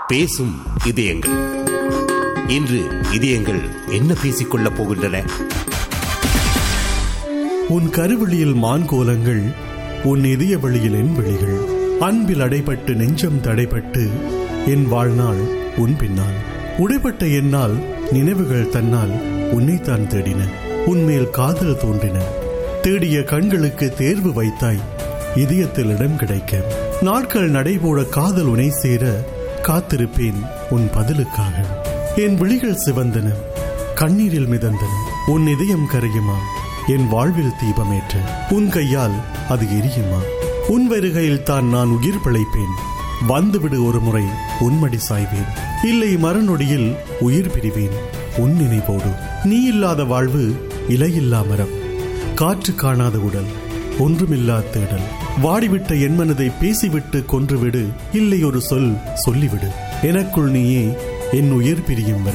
பேசும் இதயங்கள் இன்று இதயங்கள் என்ன பேசிக்கொள்ளப் போகின்றன உன் கருவெளியில் மான் கோலங்கள் உன் இதய வெளியில் என் விழிகள் அன்பில் அடைபட்டு நெஞ்சம் தடைபட்டு என் வாழ்நாள் உன் பின்னால் உடைப்பட்ட என்னால் நினைவுகள் தன்னால் உன்னைத்தான் தேடின உன்மேல் காதல் தோன்றின தேடிய கண்களுக்கு தேர்வு வைத்தாய் இதயத்தில் இடம் கிடைக்க நாட்கள் நடைபோட காதல் உனை சேர காத்திருப்பேன் உன் பதிலுக்காக என் விழிகள் சிவந்தன கண்ணீரில் மிதந்தன உன் இதயம் கரையுமா என் வாழ்வில் தீபமேற்ற உன் கையால் அது எரியுமா உன் வருகையில் தான் நான் உயிர் பிழைப்பேன் வந்துவிடு ஒரு முறை உன்மடி சாய்வேன் இல்லை மறுநொடியில் உயிர் பிரிவேன் உன் நினைவோடு நீ இல்லாத வாழ்வு இலையில்லா மரம் காற்று காணாத உடல் ஒன்றுமில்லா தேடல் வாடிவிட்ட என் மனதை பேசிவிட்டு கொன்றுவிடு இல்லை ஒரு சொல் சொல்லிவிடு எனக்குள் நீயே என் உயிர் பிரியும் வரை